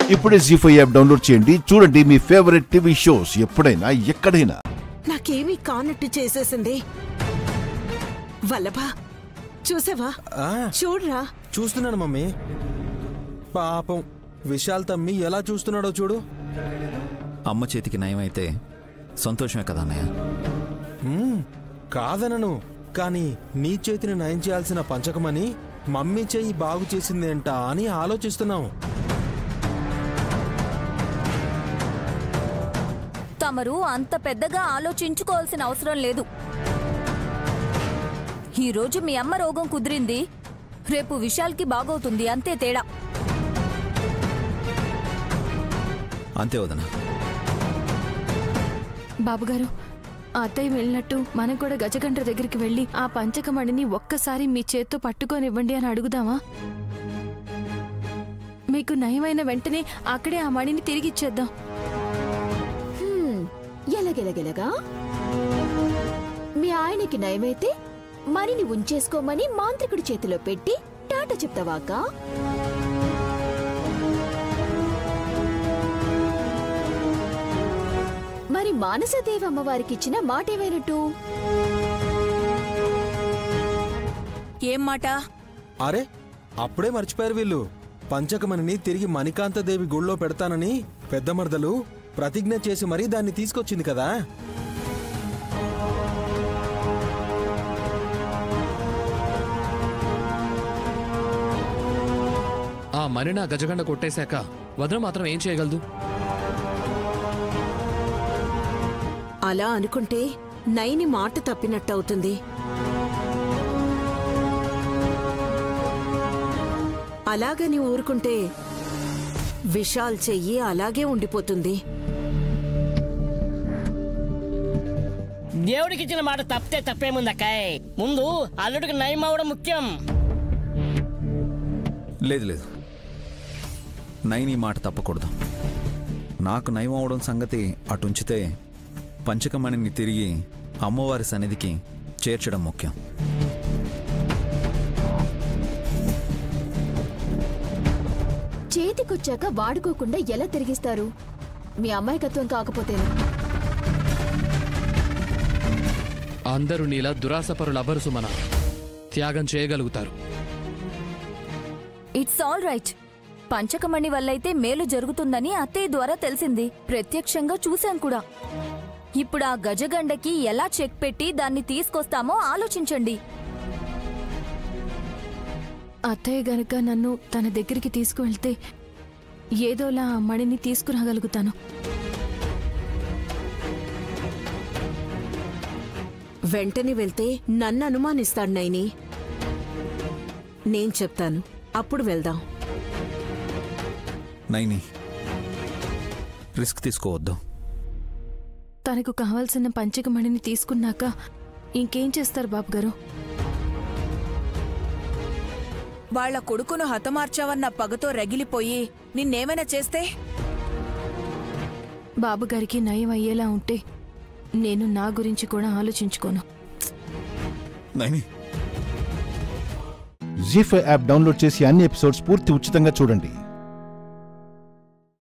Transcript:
ఇప్పుడే G five app download చేయండి చూడండి మీ ఫేవరెట్ టీవీ షోస్ ఎప్పుడైనా ఎక్కడైనా నాకేమీ కానట్టు చేసేసింది వల్లభా చూసావా ఆ, చూడరా చూస్తున్నాను మమ్మీ పాపం విశాల్ తమ్మి ఎలా చూస్తున్నాడో చూడు అమ్మ చేతికి నయమైతే సంతోషమే కదా అన్నయ్య మ్మ్, కాదనను కానీ నీ చేతిని నయం చేయాల్సిన పంచకమని మమ్మీ చెయ్యి బాగు చేసిందేంటా అని ఆలోచిస్తున్నాం తమరు అంత పెద్దగా ఆలోచించుకోవాల్సిన అవసరం లేదు ఈరోజు మీ అమ్మ రోగం కుదిరింది రేపు విశాల్కి బాగవుతుంది అంతే తేడా అంతే వదన బాబుగారు ఆ అత్తయ్య వెళ్ళినట్టు మనం కూడా గజగంట దగ్గరికి వెళ్ళి ఆ పంచకమణిని ఒక్కసారి మీ చేత్తో పట్టుకొనివ్వండి అని అడుగుదామా మీకు నయమైన వెంటనే అక్కడే ఆ మణిని తిరిగిచ్చేద్దాం హ్మ్, ఎలగెలగెలగా మీ ఆయనకి నయమైతే మరిని ఉంచేసుకోమని మాంత్రికుడి చేతిలో పెట్టి టాటా చెప్తావాక మరి మానసదేవి అమ్మవారికి ఇచ్చిన మాటేమైనట్టు ఏం మాట అరే అప్పుడే మర్చిపోయారు వీళ్ళు పంచకమణిని తిరిగి మణికాంతదేవి గుళ్ళో పెడతానని పెద్ద మరదలు ప్రతిజ్ఞ చేసి మరీ దాన్ని తీసుకొచ్చింది కదా ఆ మరిన గజగండ కొట్టేశాక వదన మాత్రం ఏం చేయగలదు అలా అనుకుంటే నైని మాట తప్పినట్టవుతుంది అలాగని ఊరుకుంటే విశాల్ చెయ్యి అలాగే ఉండిపోతుంది దేవుడికి ఇచ్చిన మాట తప్పితే తప్పేముందక్కాయ్ ముందు అల్లుడికి నయం అవడం ముఖ్యం లేదు లేదు నైని మాట తప్పకూడదు నాకు నయం అవడం సంగతి అటుంచితే పంచకమణిని తిరిగి అమ్మవారి సన్నిధికి చేర్చడం ముఖ్యం చేతికొచ్చాక వాడుకోకుండా ఎలా తిరిగిస్తారు మీ అమాయకత్వం కాకపోతేనా అందరూ నీలా దురాశపరులు అవ్వరు సుమన త్యాగం చేయగలుగుతారు ఇట్స్ ఆల్ రైట్ పంచకమణి వల్లైతే మేలు జరుగుతుందని అత్తయ్య ద్వారా తెలిసింది ప్రత్యక్షంగా చూశాం కూడా ఇప్పుడు ఆ గజగండకి ఎలా చెక్ పెట్టి దాన్ని తీసుకొస్తామో ఆలోచించండి అత్తయ్య గనక నన్ను తన దగ్గరికి తీసుకువెళ్తే ఏదోలా ఆ మణిని తీసుకురాగలుగుతాను వెంటనే వెళ్తే నన్ను అనుమానిస్తాడు నైని నేను చెప్తాను అప్పుడు వెళ్దాం నైని రిస్క్ తీసుకోవద్దు తనకు కావాల్సిన పంచకమణిని తీసుకున్నాక ఇంకేం చేస్తారు బాబు గారు వాళ్ళ కొడుకును హతమార్చావన్న పగతో రగిలిపోయి నిన్నేమైనా చేస్తే బాబుగారికి నయం అయ్యేలా ఉంటే నేను నా గురించి కూడా ఆలోచించుకోను నైని జీ ఫైవ్ యాప్ డౌన్లోడ్ చేసి అన్ని ఎపిసోడ్స్ పూర్తి ఉచితంగా చూడండి